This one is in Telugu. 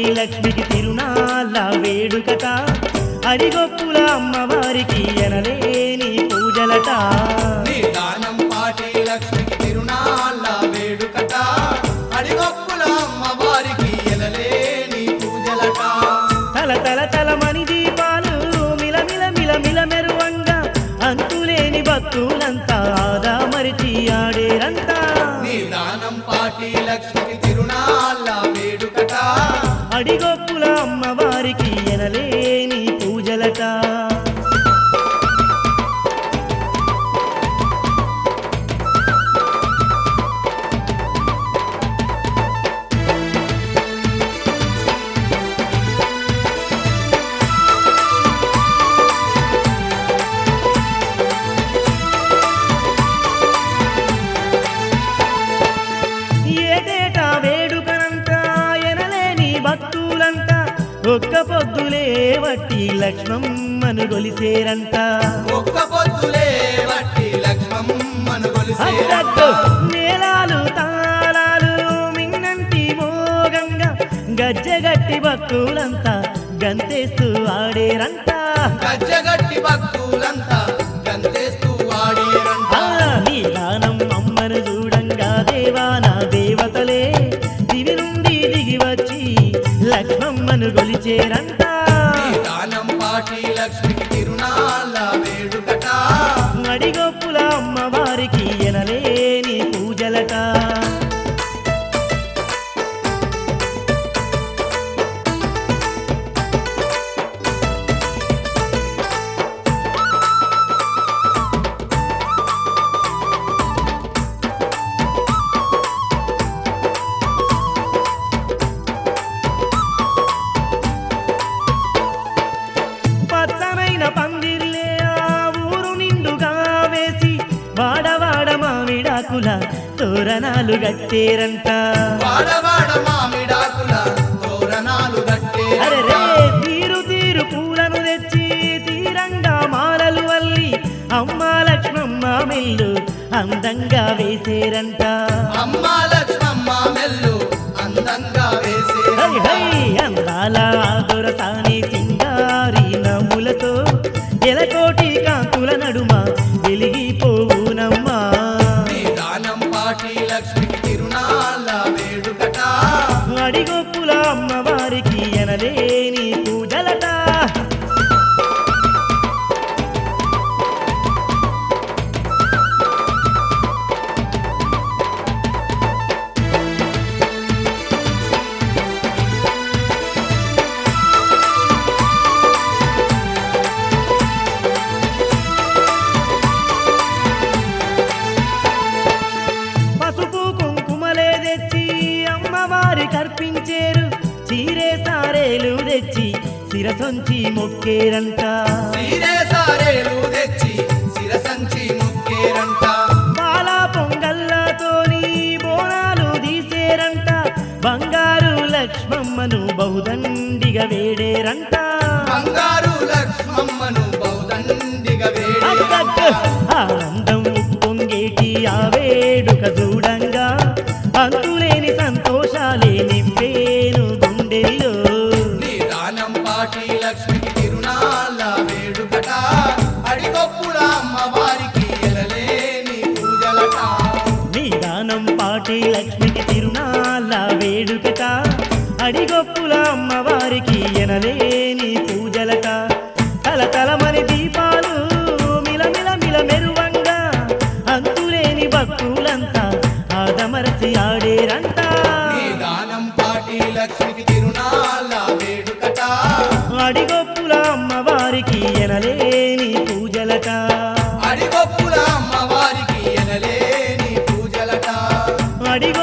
లక్ష్మికి తిరునాళ్ళ వేడుకట అడిగొప్పుల అమ్మవారికి ఎనలేని పూజలట నిదానం పాటి లక్ష్మికి తిరునాళ్ళ వేడుకట అడిగొప్పుల అమ్మవారికి ఎనలేని పూజలట తల తల తల మణి దీపాలు మిలమిల మిల మిల మెరువంగా అంతులేని భక్తులంతా ఆదా మరిచి ఆడేరంతా నిదానం పాటి లక్ష్మికి తిరునాళ్ళ వేడుకట అడిగొప్పుల అమ్మవారికి ఎనలేని పూజలట ఏటేటా వేడుకనంతా ఎనలేని భక్తులంతా ఒక్క పొద్దులే వట్టి లక్ష్మమ్మను గొలిసేరంట ఒక్క పొద్దులే వట్టి లక్ష్మమ్మను అద్దద్దు కొలిసే మేళాలు తాళాలు మిన్నంటి మోగంగా గజ్జగట్టి భక్తులంతా గంతేస్తూ ఆడేరంట గజ్జగట్టి భక్తులంతా గంతేస్తూ వాడేరంట ఆ నీలానం అమ్మను చూడంగా దేవా నా దేవతలే దివి నుండి దిగి వచ్చి లక్ష్మమ్మను గొలిచేరంట దానం పాటి లక్ష్మికి తిరునాళ్ళ వేడుకట అడిగొప్పుల అమ్మవారికి ఎనలేని పూజలట పచ్చనైన పందిర్లే ఆ ఊరు నిండుగా వేసి వాడవాడ మామిడాకుల తోరణాలు గట్టేరంట వాడవాడ మామిడాకుల తోరణాలు గట్టే అరే రే తీరు తీరు పూలను తెచ్చి తీరంగా మాలలు వల్లి అమ్మ లక్ష్మమ్మ మెల్లు అందంగా వేసేరంట అమ్మ లక్ష్మమ్మ మెల్లు అందంగా వేసే హై హై అందాల దొరసాని సింగారి నవ్వులతో ఎలకోటి కాంతుల నడుమ వెలిగిపోవునమ్మా దానం పాటి లక్ష్మికి తిరునాళ్ళ వేడుకట అడిగొప్పుల అమ్మవారికి ఎనలేని పూజలట పసుపు కుంకుమలే తెచ్చి అమ్మవారి కర్పించేరు చీరే సారేలు తెచ్చి శిరసొంచి మొక్కేరంట సీరే సారేలు తెచ్చి శిరసంచి ముక్కేరంట పాల పొంగల్లతోని బోనాలు తీసేరంట బంగారు లక్ష్మమ్మను బహుదండిగా వేడేరంట బంగారు లక్ష్మమ్మను బౌదండిగా అక్కక్క వేడే ఆనందం ఉప్పొంగేటి ఆ వేడుక చూడంగా అంతులేని సంతోషాలే నింపేను గుండెల్లో దానం పాటి లక్ష్మికి తిరునాళ్ళ వేడుకట అడిగొప్పుల అమ్మవారికి ఎలలేని పూజలట నీదానం పాటి లక్ష్మికి తిరునాళ్ళ వేడుకట అడిగొప్పుల అమ్మవారికి ఎనలేని పూజలట తల తలమని దీపాలు మిలమిల మిల మెరువంగా అంతులేని భక్తులంతా ఆదమరసి ఆడేరంట దానం పాటి లక్ష్మికి తిరునాళ్ళ వేడుకట అడిగొప్పుల అమ్మవారికి ఎనలేని పూజలట అడిగొప్పుల అమ్మవారికి ఎనలేని పూజలట అడిగొ